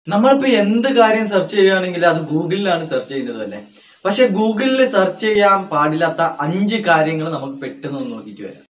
നമ്മളിപ്പോ എന്ത് കാര്യം സെർച്ച് ചെയ്യുകയാണെങ്കിൽ അത് ഗൂഗിളിലാണ് സെർച്ച് ചെയ്യുന്നത് അല്ലേ പക്ഷെ ഗൂഗിളിൽ സെർച്ച് ചെയ്യാൻ പാടില്ലാത്ത അഞ്ച് കാര്യങ്ങൾ നമുക്ക് പെട്ടെന്ന് ഒന്ന് നോക്കിയിട്ട് വരാം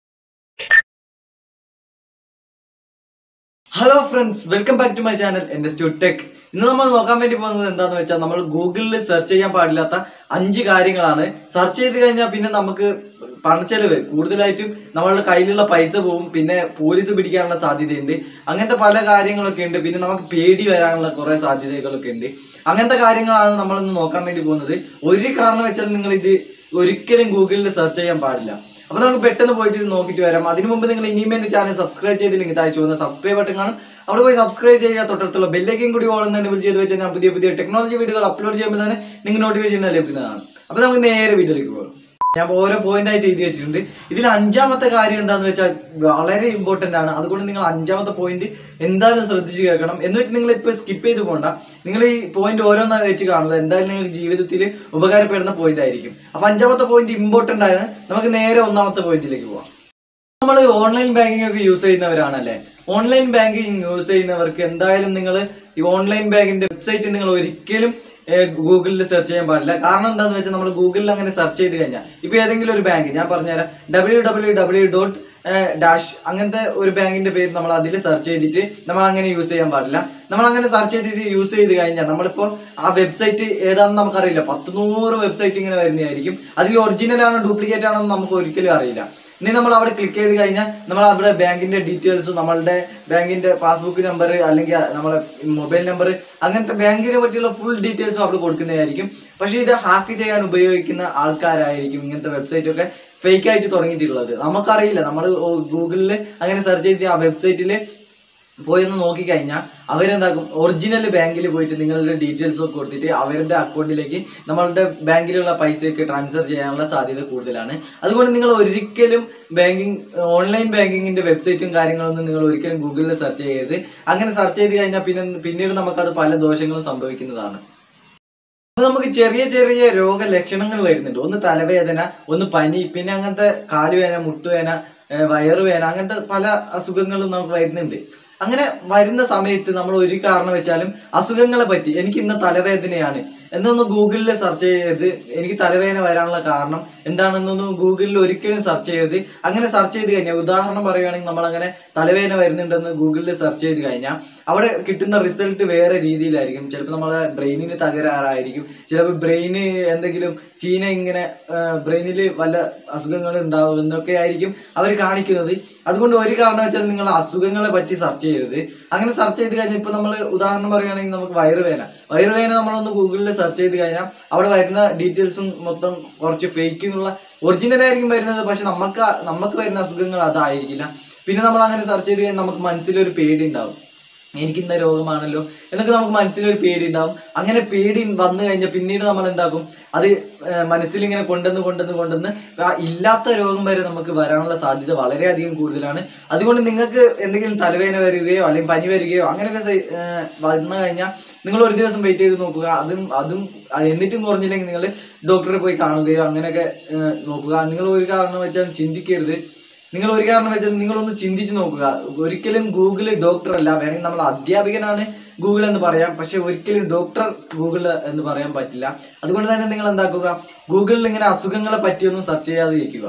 hello friends welcome back to my channel എന്റെ ടെക് ഇന്ന് നമ്മൾ നോക്കാൻ വേണ്ടി പോകുന്നത് എന്താന്ന് വെച്ചാൽ നമ്മൾ ഗൂഗിളിൽ സെർച്ച് ചെയ്യാൻ പാടില്ലാത്ത അഞ്ച് കാര്യങ്ങളാണ് സെർച്ച് ചെയ്ത് കഴിഞ്ഞാൽ പിന്നെ നമുക്ക് പണച്ചെലവ് കൂടുതലായിട്ടും നമ്മളുടെ കയ്യിലുള്ള പൈസ പോവും പിന്നെ പോലീസ് പിടിക്കാനുള്ള സാധ്യതയുണ്ട് അങ്ങനത്തെ പല കാര്യങ്ങളൊക്കെ ഉണ്ട് പിന്നെ നമുക്ക് പേടി വരാനുള്ള കുറെ സാധ്യതകളൊക്കെ ഉണ്ട് അങ്ങനത്തെ കാര്യങ്ങളാണ് നമ്മൾ ഇന്ന് നോക്കാൻ വേണ്ടി പോകുന്നത് ഒരു കാരണം വെച്ചാൽ നിങ്ങൾ ഇത് ഒരിക്കലും ഗൂഗിളിൽ സെർച്ച് ചെയ്യാൻ പാടില്ല അപ്പൊ നമുക്ക് പെട്ടെന്ന് പോയിട്ട് ഇത് നോക്കിയിട്ട് വരാം അതിനു മുമ്പ് നിങ്ങൾ ഇനിയും എന്റെ ചാനൽ സബ്സ്ക്രൈബ് ചെയ്തില്ലെങ്കിൽ താഴെ ചുവന്ന സബ്സ്ക്രൈബ് ബട്ടൺ കാണും അവിടെ പോയി സബ്സ്ക്രൈബ് ചെയ്യുക തൊട്ടടുത്തുള്ള ബെല്ലേക്കും കൂടി ഓളം തന്നെ വിളിച്ച് ചെയ്ത് വെച്ചാൽ ഞാൻ പുതിയ പുതിയ ടെക്നോളജി വീഡിയോകൾ അപ്ലോഡ് ചെയ്യുമ്പോൾ തന്നെ നിങ്ങൾക്ക് നോട്ടിഫിക്കേഷൻ ലഭിക്കുന്നതാണ് അപ്പൊ നമുക്ക് നേരെ വീഡിയോയിലേക്ക് പോകാം ഞാൻ ഓരോ പോയിന്റ് ആയിട്ട് എഴുതി വെച്ചിട്ടുണ്ട് ഇതിൽ അഞ്ചാമത്തെ കാര്യം എന്താന്ന് വെച്ചാൽ വളരെ ഇമ്പോർട്ടന്റ് ആണ് അതുകൊണ്ട് നിങ്ങൾ അഞ്ചാമത്തെ പോയിന്റ് എന്തായാലും ശ്രദ്ധിച്ച് കേൾക്കണം എന്ന് വെച്ച് നിങ്ങൾ ഇപ്പൊ സ്കിപ്പ് ചെയ്ത് പോകണ്ട നിങ്ങൾ ഈ പോയിന്റ് ഓരോന്നാ വെച്ച് കാണുക എന്തായാലും നിങ്ങൾക്ക് ജീവിതത്തിൽ ഉപകാരപ്പെടുന്ന പോയിന്റ് ആയിരിക്കും അപ്പൊ അഞ്ചാമത്തെ പോയിന്റ് ഇമ്പോർട്ടന്റ് ആണ് നമുക്ക് നേരെ ഒന്നാമത്തെ പോയിന്റിലേക്ക് പോവാം നമ്മൾ ഓൺലൈൻ ബാങ്കിങ് ഒക്കെ യൂസ് ചെയ്യുന്നവരാണല്ലേ ഓൺലൈൻ ബാങ്കിങ് യൂസ് ചെയ്യുന്നവർക്ക് എന്തായാലും നിങ്ങൾ ഈ ഓൺലൈൻ ബാങ്കിന്റെ വെബ്സൈറ്റ് നിങ്ങൾ ഒരിക്കലും ഗൂഗിളിൽ സെർച്ച് ചെയ്യാൻ പാടില്ല കാരണം എന്താണെന്ന് വെച്ചാൽ നമ്മൾ ഗൂഗിളിൽ അങ്ങനെ സെർച്ച് ചെയ്ത് കഴിഞ്ഞാൽ ഇപ്പൊ ഏതെങ്കിലും ഒരു ബാങ്ക് ഞാൻ പറഞ്ഞുതരാം W W W dot dash അങ്ങനത്തെ ഒരു ബാങ്കിന്റെ പേര് നമ്മൾ അതിൽ സെർച്ച് ചെയ്തിട്ട് നമ്മൾ അങ്ങനെ യൂസ് ചെയ്യാൻ പാടില്ല നമ്മൾ അങ്ങനെ സെർച്ച് ചെയ്തിട്ട് യൂസ് ചെയ്ത് കഴിഞ്ഞാൽ നമ്മളിപ്പോ ആ വെബ്സൈറ്റ് ഏതാണെന്ന് നമുക്കറിയില്ല പത്ത് നൂറ് വെബ്സൈറ്റ് ഇങ്ങനെ വരുന്നതായിരിക്കും അതിൽ ഒറിജിനൽ ആണോ ഡ്യൂപ്ലിക്കേറ്റ് ആണോ എന്ന് നമുക്ക് ഒരിക്കലും അറിയില്ല ഇനി നമ്മൾ അവിടെ ക്ലിക്ക് ചെയ്ത് കഴിഞ്ഞാൽ നമ്മൾ അവിടെ ബാങ്കിന്റെ ഡീറ്റെയിൽസും നമ്മളുടെ ബാങ്കിന്റെ പാസ്ബുക്ക് നമ്പർ അല്ലെങ്കിൽ നമ്മളെ മൊബൈൽ നമ്പർ അങ്ങനത്തെ ബാങ്കിനെ പറ്റിയുള്ള ഫുൾ ഡീറ്റെയിൽസും അവിടെ കൊടുക്കുന്നതായിരിക്കും പക്ഷേ ഇത് ഹാക്ക് ചെയ്യാൻ ഉപയോഗിക്കുന്ന ആൾക്കാരായിരിക്കും ഇങ്ങനത്തെ വെബ്സൈറ്റ് ഒക്കെ ഫേക്ക് ആയിട്ട് തുടങ്ങിയിട്ടുള്ളത് നമുക്കറിയില്ല നമ്മൾ ഗൂഗിളിൽ അങ്ങനെ സെർച്ച് ചെയ്ത് ആ വെബ്സൈറ്റിൽ പോയി ഒന്ന് നോക്കിക്കഴിഞ്ഞാൽ അവരെന്താക്കും ഒറിജിനൽ ബാങ്കിൽ പോയിട്ട് നിങ്ങളുടെ ഡീറ്റെയിൽസ് ഒക്കെ കൊടുത്തിട്ട് അവരുടെ അക്കൗണ്ടിലേക്ക് നമ്മളുടെ ബാങ്കിലുള്ള പൈസയൊക്കെ ട്രാൻസ്ഫർ ചെയ്യാനുള്ള സാധ്യത കൂടുതലാണ് അതുകൊണ്ട് നിങ്ങൾ ഒരിക്കലും ബാങ്കിങ് ഓൺലൈൻ ബാങ്കിങ്ങിന്റെ വെബ്സൈറ്റും കാര്യങ്ങളൊന്നും നിങ്ങൾ ഒരിക്കലും ഗൂഗിളിൽ സെർച്ച് ചെയ്യരുത് അങ്ങനെ സെർച്ച് ചെയ്ത് കഴിഞ്ഞാൽ പിന്നെ പിന്നീട് നമുക്കത് പല ദോഷങ്ങളും സംഭവിക്കുന്നതാണ് അപ്പൊ നമുക്ക് ചെറിയ ചെറിയ രോഗലക്ഷണങ്ങൾ വരുന്നുണ്ട് ഒന്ന് തലവേദന ഒന്ന് പനി പിന്നെ അങ്ങനത്തെ കാലുവേന മുട്ടുവേന ഏഹ് വയറുവേന അങ്ങനത്തെ പല അസുഖങ്ങളും നമുക്ക് വരുന്നുണ്ട് അങ്ങനെ വരുന്ന സമയത്ത് നമ്മൾ ഒരു കാരണം വെച്ചാലും അസുഖങ്ങളെ പറ്റി എനിക്ക് ഇന്ന് തലവേദനയാണ് എന്നൊന്ന് ഗൂഗിളിൽ സെർച്ച് ചെയ്ത് എനിക്ക് തലവേദന വരാനുള്ള കാരണം എന്താണെന്നൊന്നും ഗൂഗിളിൽ ഒരിക്കലും സെർച്ച് ചെയ്ത് അങ്ങനെ സെർച്ച് ചെയ്ത് കഴിഞ്ഞാൽ ഉദാഹരണം പറയുകയാണെങ്കിൽ നമ്മൾ അങ്ങനെ തലവേദന വരുന്നുണ്ടെന്ന് ഗൂഗിളിൽ സെർച്ച് ചെയ്ത് കഴിഞ്ഞാൽ അവിടെ കിട്ടുന്ന റിസൾട്ട് വേറെ രീതിയിലായിരിക്കും ചിലപ്പോൾ നമ്മളെ ബ്രെയിനിന് തകരാറായിരിക്കും ചിലപ്പോൾ ബ്രെയിന് എന്തെങ്കിലും ചീന ഇങ്ങനെ ബ്രെയിനിൽ വല്ല അസുഖങ്ങൾ ഉണ്ടാവും എന്നൊക്കെ ആയിരിക്കും അവർ കാണിക്കുന്നത് അതുകൊണ്ട് ഒരു കാരണം വെച്ചാൽ നിങ്ങൾ അസുഖങ്ങളെ പറ്റി സെർച്ച് ചെയ്യരുത് അങ്ങനെ സെർച്ച് ചെയ്ത് കഴിഞ്ഞാൽ ഇപ്പൊ നമ്മൾ ഉദാഹരണം പറയുകയാണെങ്കിൽ നമുക്ക് വയറുവേന വയറുവേന നമ്മളൊന്ന് ഗൂഗിളിൽ സെർച്ച് ചെയ്ത് കഴിഞ്ഞാൽ അവിടെ വരുന്ന ഡീറ്റെയിൽസും മൊത്തം കുറച്ച് ഫേക്കുള്ള ഒറിജിനൽ ആയിരിക്കും വരുന്നത് പക്ഷെ നമുക്ക് നമുക്ക് വരുന്ന അസുഖങ്ങൾ അതായിരിക്കില്ല പിന്നെ നമ്മൾ അങ്ങനെ സെർച്ച് ചെയ്ത് കഴിഞ്ഞാൽ നമുക്ക് മനസ്സിലൊരു പേടി ഉണ്ടാവും എനിക്ക് ഇന്ന രോഗമാണല്ലോ എന്നൊക്കെ നമുക്ക് മനസ്സിലൊരു പേടി ഉണ്ടാവും അങ്ങനെ പേടി വന്നു കഴിഞ്ഞാൽ പിന്നീട് നമ്മൾ എന്താക്കും അത് ഏഹ് മനസ്സിലിങ്ങനെ കൊണ്ടുവന്ന് കൊണ്ടുവന്ന് കൊണ്ടുവന്ന് ആ ഇല്ലാത്ത രോഗം വരെ നമുക്ക് വരാനുള്ള സാധ്യത വളരെയധികം കൂടുതലാണ് അതുകൊണ്ട് നിങ്ങൾക്ക് എന്തെങ്കിലും തലവേദന വരികയോ അല്ലെങ്കിൽ പനി വരികയോ അങ്ങനെയൊക്കെ സൈ- ഏഹ് വന്നു കഴിഞ്ഞാൽ നിങ്ങൾ ഒരു ദിവസം വെയിറ്റ് ചെയ്ത് നോക്കുക അതും അതും എന്നിട്ടും കുറഞ്ഞില്ലെങ്കിൽ നിങ്ങൾ ഡോക്ടറെ പോയി കാണുകയോ അങ്ങനെയൊക്കെ ഏഹ് നോക്കുക നിങ്ങൾ ഒരു കാരണം വെച്ചാൽ ചിന്തിക്കരുത് നിങ്ങൾ ഒരു കാരണം വെച്ചാൽ നിങ്ങളൊന്ന് ചിന്തിച്ച് നോക്കുക ഒരിക്കലും ഗൂഗിൾ ഡോക്ടർ അല്ല വേണമെങ്കിൽ നമ്മൾ അധ്യാപകനാണ് ഗൂഗിൾ എന്ന് പറയാം പക്ഷെ ഒരിക്കലും ഡോക്ടർ ഗൂഗിൾ എന്ന് പറയാൻ പറ്റില്ല അതുകൊണ്ട് തന്നെ നിങ്ങൾ എന്താക്കുക ഗൂഗിളിൽ ഇങ്ങനെ അസുഖങ്ങളെ പറ്റിയൊന്നും സെർച്ച് ചെയ്യാതെ ഇരിക്കുക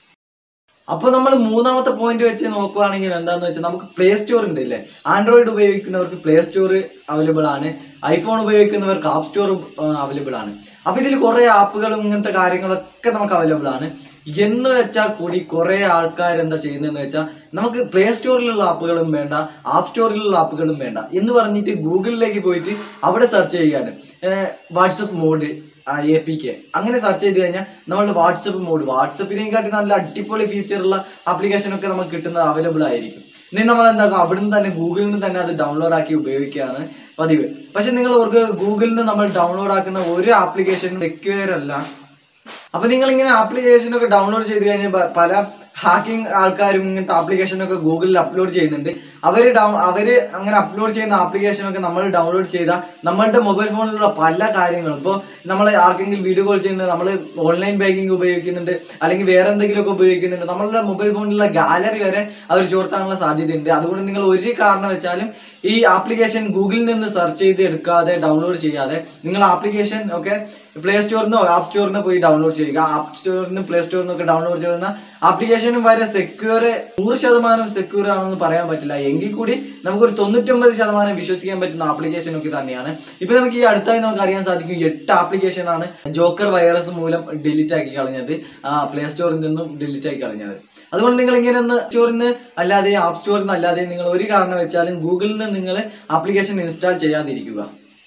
അപ്പൊ നമ്മൾ മൂന്നാമത്തെ പോയിന്റ് വെച്ച് നോക്കുവാണെങ്കിൽ എന്താന്ന് വെച്ചാൽ നമുക്ക് പ്ലേ സ്റ്റോർ ഉണ്ട് അല്ലേ ആൻഡ്രോയിഡ് ഉപയോഗിക്കുന്നവർക്ക് പ്ലേ സ്റ്റോർ അവൈലബിൾ ആണ് ഐഫോൺ ഉപയോഗിക്കുന്നവർക്ക് ആപ്പ് സ്റ്റോർ അവൈലബിൾ ആണ് അപ്പൊ ഇതിൽ കുറെ ആപ്പുകളും ഇങ്ങനത്തെ കാര്യങ്ങളൊക്കെ നമുക്ക് അവൈലബിൾ ആണ് എന്ന് വെച്ചാൽ കൂടി കുറെ ആൾക്കാർ എന്താ ചെയ്യുന്നതെന്ന് വെച്ചാൽ നമുക്ക് പ്ലേ സ്റ്റോറിലുള്ള ആപ്പുകളും വേണ്ട ആപ്പ് സ്റ്റോറിലുള്ള ആപ്പുകളും വേണ്ട എന്ന് പറഞ്ഞിട്ട് ഗൂഗിളിലേക്ക് പോയിട്ട് അവിടെ സെർച്ച് ചെയ്യാണ് WhatsApp mod A P K അങ്ങനെ സെർച്ച് ചെയ്ത് കഴിഞ്ഞാൽ നമ്മളുടെ വാട്സപ്പ് മോഡ് വാട്സപ്പിനെക്കാട്ടി നല്ല അടിപൊളി ഫീച്ചറുള്ള ആപ്ലിക്കേഷൻ ഒക്കെ നമുക്ക് കിട്ടുന്നത് അവൈലബിൾ ആയിരിക്കും ഇനി നമ്മൾ എന്താക്കും അവിടുന്ന് തന്നെ ഗൂഗിളിൽ നിന്ന് തന്നെ അത് ഡൗൺലോഡ് ആക്കി ഉപയോഗിക്കുകയാണ് പതിവ് പക്ഷെ നിങ്ങൾ ഓർക്ക് ഗൂഗിളിൽ നിന്ന് നമ്മൾ ഡൗൺലോഡ് ആക്കുന്ന ഒരു ആപ്ലിക്കേഷനും റിക്വയർ അല്ല അപ്പൊ നിങ്ങൾ ഇങ്ങനെ ആപ്ലിക്കേഷൻ ഒക്കെ ഡൗൺലോഡ് ചെയ്ത് കഴിഞ്ഞാൽ പ- പല ഹാക്കിംഗ് ആൾക്കാരും ഇങ്ങനത്തെ ആപ്ലിക്കേഷൻ ഒക്കെ ഗൂഗിളിൽ അപ്ലോഡ് ചെയ്യുന്നുണ്ട് അവര് ഡൗ അവര് അങ്ങനെ അപ്ലോഡ് ചെയ്യുന്ന ആപ്ലിക്കേഷൻ ഒക്കെ നമ്മൾ ഡൗൺലോഡ് ചെയ്ത നമ്മളുടെ മൊബൈൽ ഫോണിലുള്ള പല കാര്യങ്ങളും ഇപ്പോൾ നമ്മൾ ആർക്കെങ്കിലും വീഡിയോ കോൾ ചെയ്യുന്നത് നമ്മൾ ഓൺലൈൻ ബാങ്കിങ് ഉപയോഗിക്കുന്നുണ്ട് അല്ലെങ്കിൽ വേറെ എന്തെങ്കിലുമൊക്കെ ഉപയോഗിക്കുന്നുണ്ട് നമ്മളുടെ മൊബൈൽ ഫോണിലുള്ള ഗാലറി വരെ അവർ ചോർത്താനുള്ള സാധ്യതയുണ്ട് അതുകൊണ്ട് നിങ്ങൾ ഒരു കാരണം വെച്ചാലും ഈ ആപ്ലിക്കേഷൻ ഗൂഗിളിൽ നിന്ന് സെർച്ച് ചെയ്ത് എടുക്കാതെ ഡൗൺലോഡ് ചെയ്യാതെ നിങ്ങൾ ആപ്ലിക്കേഷൻ ഒക്കെ പ്ലേ സ്റ്റോറിൽ നിന്നോ ആപ്പ് സ്റ്റോറിൽ നിന്ന് പോയി ഡൗൺലോഡ് ചെയ്യുക ആപ്പ് സ്റ്റോറിൽ നിന്ന് പ്ലേ സ്റ്റോറിൽ നിന്നൊക്കെ ഡൗൺലോഡ് ചെയ്യുന്ന ആപ്ലിക്കേഷനും വരെ സെക്യൂർ നൂറ് ശതമാനം സെക്യൂർ ആണെന്ന് പറയാൻ പറ്റില്ല എങ്കിൽ കൂടി നമുക്കൊരു തൊണ്ണൂറ്റൊമ്പത് ശതമാനം വിശ്വസിക്കാൻ പറ്റുന്ന ആപ്ലിക്കേഷൻ ഒക്കെ തന്നെയാണ് ഇപ്പൊ നമുക്ക് ഈ അടുത്തായി നമുക്ക് അറിയാൻ സാധിക്കും എട്ട് ആപ്ലിക്കേഷൻ ആണ് ജോക്കർ വൈറസ് മൂലം ഡിലീറ്റ് ആക്കി കളഞ്ഞത് പ്ലേ സ്റ്റോറിൽ നിന്നും ഡിലീറ്റ് ആക്കി കളഞ്ഞത് അതുകൊണ്ട് നിങ്ങൾ ഇങ്ങനെ ഒന്ന് സ്റ്റോറിൽ നിന്ന് അല്ലാതെ ആപ്പ് സ്റ്റോറിൽ നിന്ന് അല്ലാതെ നിങ്ങൾ ഒരു കാരണം വെച്ചാലും ഗൂഗിളിൽ നിന്ന് നിങ്ങൾ ആപ്ലിക്കേഷൻ ഇൻസ്റ്റാൾ ചെയ്യാതിരിക്കുക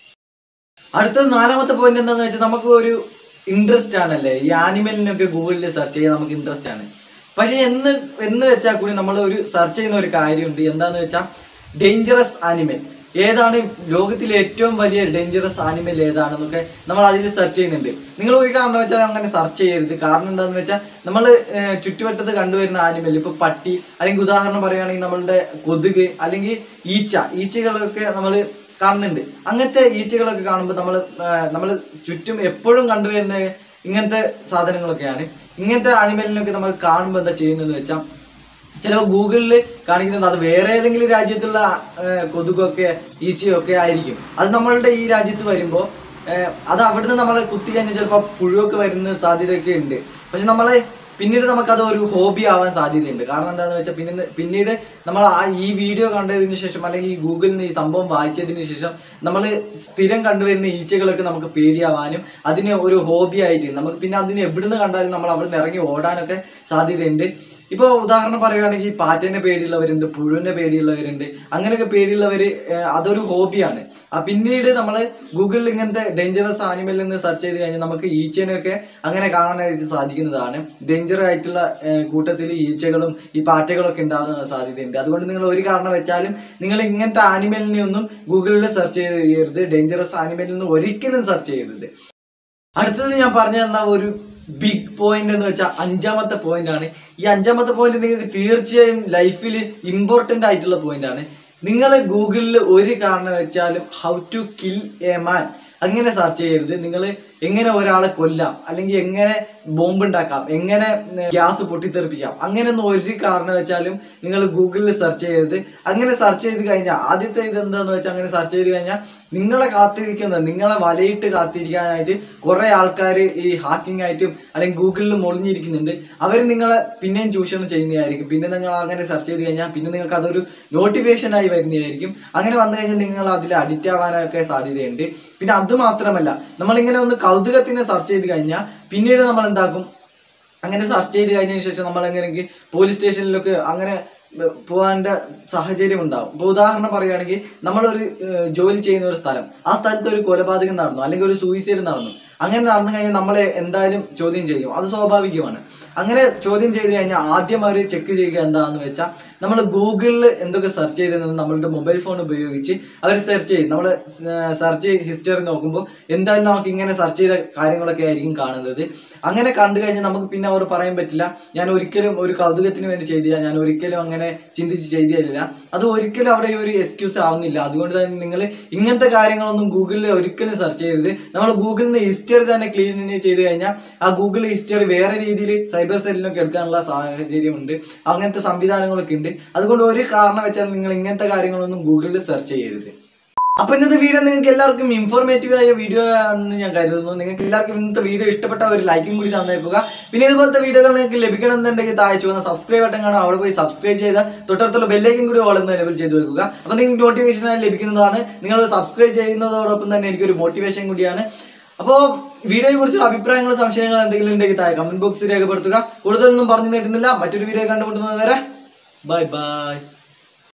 അടുത്തത് നാലാമത്തെ പോയിന്റ് എന്താണെന്ന് വെച്ചാൽ നമുക്ക് ഒരു ഇൻട്രസ്റ്റ് ആണല്ലേ ഈ ആനിമലിനൊക്കെ ഗൂഗിളിൽ സെർച്ച് ചെയ്യാൻ നമുക്ക് ഇൻട്രസ്റ്റ് ആണ് പക്ഷെ എന്ന് എന്ന് വെച്ചാൽ കൂടി നമ്മൾ ഒരു സെർച്ച് ചെയ്യുന്ന ഒരു കാര്യമുണ്ട് എന്താന്ന് വെച്ചാൽ ഡേഞ്ചറസ് ആനിമൽ ഏതാണ് ലോകത്തിലെ ഏറ്റവും വലിയ ഡേഞ്ചറസ് ആനിമൽ ഏതാണെന്നൊക്കെ നമ്മൾ അതിൽ സെർച്ച് ചെയ്യുന്നുണ്ട് നിങ്ങൾ ഒരു കാരണം വെച്ചാൽ അങ്ങനെ സെർച്ച് ചെയ്യരുത് കാരണം എന്താണെന്ന് വെച്ചാൽ നമ്മൾ ചുറ്റുവട്ടത്ത് കണ്ടുവരുന്ന ആനിമൽ ഇപ്പൊ പട്ടി അല്ലെങ്കിൽ ഉദാഹരണം പറയുകയാണെങ്കിൽ നമ്മളുടെ കൊതുക് അല്ലെങ്കിൽ ഈച്ച ഈച്ചകളൊക്കെ നമ്മൾ കാണുന്നുണ്ട് അങ്ങനത്തെ ഈച്ചകളൊക്കെ കാണുമ്പോൾ നമ്മൾ നമ്മൾ ചുറ്റും എപ്പോഴും കണ്ടുവരുന്ന ഇങ്ങനത്തെ സാധനങ്ങളൊക്കെയാണ് ഇങ്ങനത്തെ ആനിമലിനൊക്കെ നമ്മൾ കാണുമ്പോൾ എന്താ ചെയ്യുന്നതെന്ന് വെച്ചാൽ ചിലപ്പോൾ ഗൂഗിളിൽ കാണിക്കുന്നത് അത് വേറെ ഏതെങ്കിലും രാജ്യത്തുള്ള ആ, കൊതുകൊക്കെ ഈച്ചയൊക്കെ ആയിരിക്കും അത് നമ്മളുടെ ഈ രാജ്യത്ത് വരുമ്പോൾ അത് അവിടുന്ന് നമ്മളെ കുത്തി കഴിഞ്ഞാൽ ചിലപ്പോൾ പുഴുവൊക്കെ വരുന്ന സാധ്യതയൊക്കെ ഉണ്ട് പക്ഷെ നമ്മളെ പിന്നീട് നമുക്കത് ഒരു ഹോബി ആവാൻ സാധ്യതയുണ്ട് കാരണം എന്താണെന്ന് വെച്ചാൽ പിന്നെ പിന്നീട് നമ്മൾ ആ ഈ വീഡിയോ കണ്ടതിന് ശേഷം അല്ലെങ്കിൽ ഈ ഗൂഗിളിൽ നിന്ന് ഈ സംഭവം വായിച്ചതിന് ശേഷം നമ്മൾ സ്ഥിരം കണ്ടുവരുന്ന ഈച്ചകളൊക്കെ നമുക്ക് പേടിയാവാനും അതിന് ഒരു ഹോബി ആയിട്ട് നമുക്ക് പിന്നെ അതിന് എവിടുന്ന് കണ്ടാലും നമ്മൾ അവിടെ നിന്ന് ഇറങ്ങി ഓടാനൊക്കെ സാധ്യതയുണ്ട് ഇപ്പോൾ ഉദാഹരണം പറയുകയാണെങ്കിൽ പാറ്റേനെ പേടിയുള്ളവരുണ്ട് പുഴുവിനെ പേടിയുള്ളവരുണ്ട് അങ്ങനെയൊക്കെ പേടിയുള്ളവർ അതൊരു ഹോബിയാണ് ആ പിന്നീട് നമ്മൾ ഗൂഗിളിൽ ഇങ്ങനത്തെ ഡേഞ്ചറസ് ആനിമലിൽ നിന്ന് സെർച്ച് ചെയ്ത് കഴിഞ്ഞാൽ നമുക്ക് ഈച്ചനെയൊക്കെ അങ്ങനെ കാണാനായിട്ട് സാധിക്കുന്നതാണ് ഡേഞ്ചർ ആയിട്ടുള്ള കൂട്ടത്തിൽ ഈച്ചകളും ഈ പാറ്റകളൊക്കെ ഉണ്ടാകുന്ന സാധ്യതയുണ്ട് അതുകൊണ്ട് നിങ്ങൾ ഒരു കാരണം വെച്ചാലും നിങ്ങൾ ഇങ്ങനത്തെ ആനിമലിനെ ഒന്നും ഗൂഗിളിൽ സെർച്ച് ചെയ്യരുത് ഡേഞ്ചറസ് ആനിമലിൽ നിന്ന് ഒരിക്കലും സെർച്ച് ചെയ്യരുത് അടുത്തത് ഞാൻ പറഞ്ഞു തന്ന ഒരു ബിഗ് പോയിന്റ് എന്ന് വെച്ചാൽ അഞ്ചാമത്തെ പോയിന്റ് ആണ് ഈ അഞ്ചാമത്തെ പോയിന്റ് നിങ്ങൾക്ക് തീർച്ചയായും ലൈഫിൽ ഇമ്പോർട്ടന്റ് ആയിട്ടുള്ള പോയിന്റ് ആണ് നിങ്ങൾ ഗൂഗിളിൽ ഒരു കാരണം വെച്ചാലും how to kill a man അങ്ങനെ സെർച്ച് ചെയ്യരുത് നിങ്ങൾ എങ്ങനെ ഒരാളെ കൊല്ലാം അല്ലെങ്കിൽ എങ്ങനെ ബോംബ് ഉണ്ടാക്കാം എങ്ങനെ ഗ്യാസ് പൊട്ടിത്തെറിപ്പിക്കാം അങ്ങനെയൊന്നും ഒരു കാരണം വെച്ചാലും നിങ്ങൾ ഗൂഗിളിൽ സെർച്ച് ചെയ്യരുത് അങ്ങനെ സെർച്ച് ചെയ്ത് കഴിഞ്ഞാൽ ആദ്യത്തെ ഇത് എന്താന്ന് വെച്ചാൽ അങ്ങനെ സെർച്ച് ചെയ്ത് കഴിഞ്ഞാൽ നിങ്ങളെ കാത്തിരിക്കുന്ന നിങ്ങളെ വലയിട്ട് കാത്തിരിക്കാനായിട്ട് കുറെ ആൾക്കാർ ഈ ഹാക്കിംഗ് ആയിട്ടും അല്ലെങ്കിൽ ഗൂഗിളിൽ മൊളിഞ്ഞിരിക്കുന്നുണ്ട് അവർ നിങ്ങളെ പിന്നെയും ചൂഷണം ചെയ്യുന്നതായിരിക്കും പിന്നെ നിങ്ങൾ അങ്ങനെ സെർച്ച് ചെയ്ത് കഴിഞ്ഞാൽ പിന്നെ നിങ്ങൾക്ക് അതൊരു നോട്ടിഫിക്കേഷൻ ആയി വരുന്നതായിരിക്കും അങ്ങനെ വന്നു കഴിഞ്ഞാൽ നിങ്ങൾ അതിൽ അഡിക്റ്റ് ആവാനൊക്കെ സാധ്യതയുണ്ട് പിന്നെ അത് മാത്രമല്ല നമ്മളിങ്ങനെ ഒന്ന് കൗതുകത്തിന് സെർച്ച് ചെയ്ത് കഴിഞ്ഞാൽ പിന്നീട് നമ്മൾ എന്താക്കും അങ്ങനെ സെർച്ച് ചെയ്ത് കഴിഞ്ഞതിന് ശേഷം നമ്മൾ എങ്ങനെയെങ്കിൽ പോലീസ് സ്റ്റേഷനിലൊക്കെ അങ്ങനെ ഏർ പോകാൻ്റെ സാഹചര്യം ഉണ്ടാവും ഇപ്പോൾ ഉദാഹരണം പറയുകയാണെങ്കിൽ നമ്മളൊരു ഏർ ജോലി ചെയ്യുന്ന ഒരു സ്ഥലം ആ സ്ഥലത്ത് ഒരു കൊലപാതകം നടന്നു അല്ലെങ്കിൽ ഒരു സൂയിസൈഡ് നടന്നു അങ്ങനെ നടന്നു കഴിഞ്ഞാൽ നമ്മളെ എന്തായാലും ചോദ്യം ചെയ്യും അത് സ്വാഭാവികമാണ് അങ്ങനെ ചോദ്യം ചെയ്ത് കഴിഞ്ഞാൽ ആദ്യം അവർ ചെക്ക് ചെയ്യുക എന്താണെന്ന് വെച്ചാൽ നമ്മൾ ഗൂഗിളിൽ എന്തൊക്കെ സെർച്ച് ചെയ്തതെന്ന് നമ്മളുടെ മൊബൈൽ ഫോൺ ഉപയോഗിച്ച് അവർ സെർച്ച് ചെയ്യും നമ്മൾ സെർച്ച് ഹിസ്റ്ററി നോക്കുമ്പോൾ എന്തായാലും നമുക്ക് ഇങ്ങനെ സെർച്ച് ചെയ്ത കാര്യങ്ങളൊക്കെ ആയിരിക്കും കാണുന്നത് അങ്ങനെ കണ്ടു കഴിഞ്ഞാൽ നമുക്ക് പിന്നെ അവർ പറയാൻ പറ്റില്ല ഞാൻ ഒരിക്കലും ഒരു കൗതുകത്തിന് വേണ്ടി ചെയ്തില്ല ഞാൻ ഒരിക്കലും അങ്ങനെ ചിന്തിച്ച് ചെയ്തില്ല അത് ഒരിക്കലും അവിടെ ഈ ഒരു എക്സ്ക്യൂസ് ആവുന്നില്ല അതുകൊണ്ട് തന്നെ നിങ്ങൾ ഇങ്ങനത്തെ കാര്യങ്ങളൊന്നും ഗൂഗിളിൽ ഒരിക്കലും സെർച്ച് ചെയ്യരുത് നമ്മൾ ഗൂഗിളിൽ നിന്ന് ഹിസ്റ്ററി തന്നെ ക്ലീൻ ചെയ്ത് കഴിഞ്ഞാൽ ആ ഗൂഗിൾ ഹിസ്റ്ററി വേറെ രീതിയിൽ സൈബർ സെല്ലിനൊക്കെ എടുക്കാനുള്ള സാഹചര്യമുണ്ട് അങ്ങനത്തെ സംവിധാനങ്ങളൊക്കെ ഉണ്ട് അതുകൊണ്ട് ഒരു കാരണം വെച്ചാൽ നിങ്ങൾ ഇങ്ങനത്തെ കാര്യങ്ങളൊന്നും ഗൂഗിളിൽ സെർച്ച് ചെയ്യരുത് അപ്പൊ ഇന്നത്തെ വീഡിയോ നിങ്ങൾക്ക് എല്ലാവർക്കും ഇൻഫോർമേറ്റീവ് ആയ വീഡിയോ ആണെന്ന് ഞാൻ കരുതുന്നു നിങ്ങൾക്ക് എല്ലാവർക്കും ഇന്നത്തെ വീഡിയോ ഇഷ്ടപ്പെട്ട ഒരു ലൈക്കും കൂടി തന്നേക്കുക പിന്നെ ഇതുപോലത്തെ വീഡിയോകൾ നിങ്ങൾക്ക് ലഭിക്കണമെന്നുണ്ടെങ്കിൽ താഴെ ചുവന്ന സബ്സ്ക്രൈബ് ബട്ടൺ കാണാം അവിടെ പോയി സബ്സ്ക്രൈബ് ചെയ്ത തൊട്ടടുത്തുള്ള ബെല്ലേക്കും കൂടി ഓളുന്ന എനേബിൾ ചെയ്ത് വെക്കുക അപ്പൊ നിങ്ങൾക്ക് നോട്ടിഫിക്കേഷൻ ലഭിക്കുന്നതാണ് നിങ്ങൾ സബ്സ്ക്രൈബ് ചെയ്യുന്നതോടൊപ്പം തന്നെ എനിക്കൊരു മോട്ടിവേഷൻ കൂടിയാണ് അപ്പോൾ വീഡിയോയെ കുറിച്ചുള്ള അഭിപ്രായങ്ങൾ സംശയങ്ങൾ എന്തെങ്കിലും ഉണ്ടെങ്കിൽ താഴെ കമന്റ് ബോക്സിൽ രേഖപ്പെടുത്തുക കൂടുതലൊന്നും പറഞ്ഞു നേട്ടുന്നില്ല മറ്റൊരു വീഡിയോ കണ്ടുമുട്ടുന്നത് വരെ ബൈ ബൈ